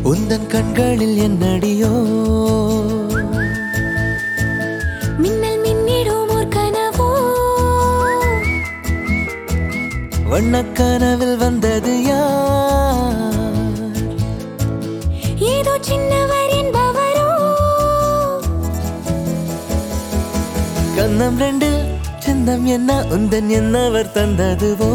உந்தன் கண்களில் என்னடியோ மின்னல் மின்னிடும் ஓர் கனவோ வண்ணக்கனவில் வந்தது யார் ஏதோ சின்னவர் என்பவரோ கண்ணம் ரெண்டு சிந்தம் என்ன உந்தன் என்னவர் தந்ததுவோ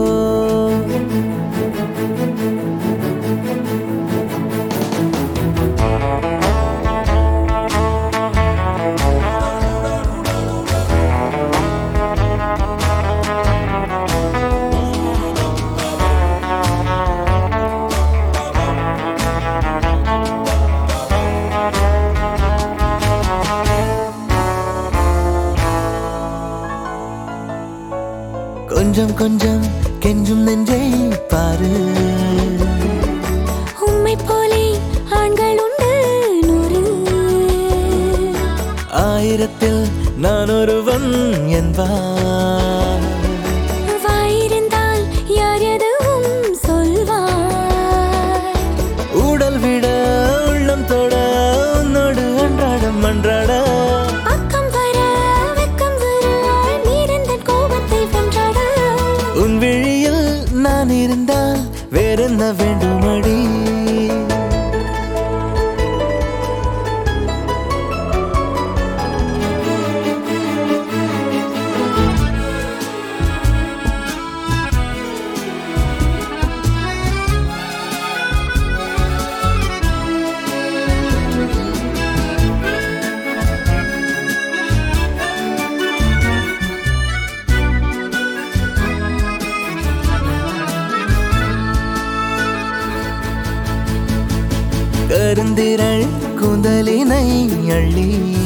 கொஞ்சம் கொஞ்சம் கெஞ்சும் நெஞ்சை பாரு உம்மை போலே ஆண்கள் உண்டு நூறு ஆயிரத்தில் நான் ஒருவன் என்பார் வாயிருந்தால் யார் எதுவும் சொல்வார் ஊடல் விட உள்ளம் தொட உன்னோடு அன்றாடம் அன்றாட பக்கம் வர வெக்கம் வர நீரந்தன் கோபத்தை வென்றாட உன் விழியில் நான் இருந்தால் வேறென்ன வேண்டுமடி கருந்திரள் கூந்தலினை அள்ளி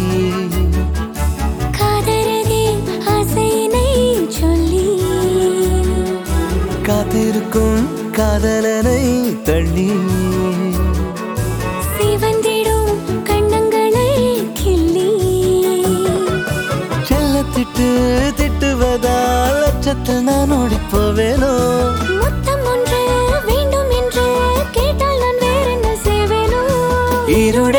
காதரகே ஆசையினை சொல்லி காத்திருக்கும் காதலனை தள்ளி சிவந்திடும் கண்ணங்களை கிள்ளி செல்லத்திட்டு திட்டுவதால் அச்சத்தில் நான் ஓடிப் போவேனோ முத்தம் ஒன்று வேண்டும் என்று கேட்டால் நான் வேறென்ன செய்வேனோ இருட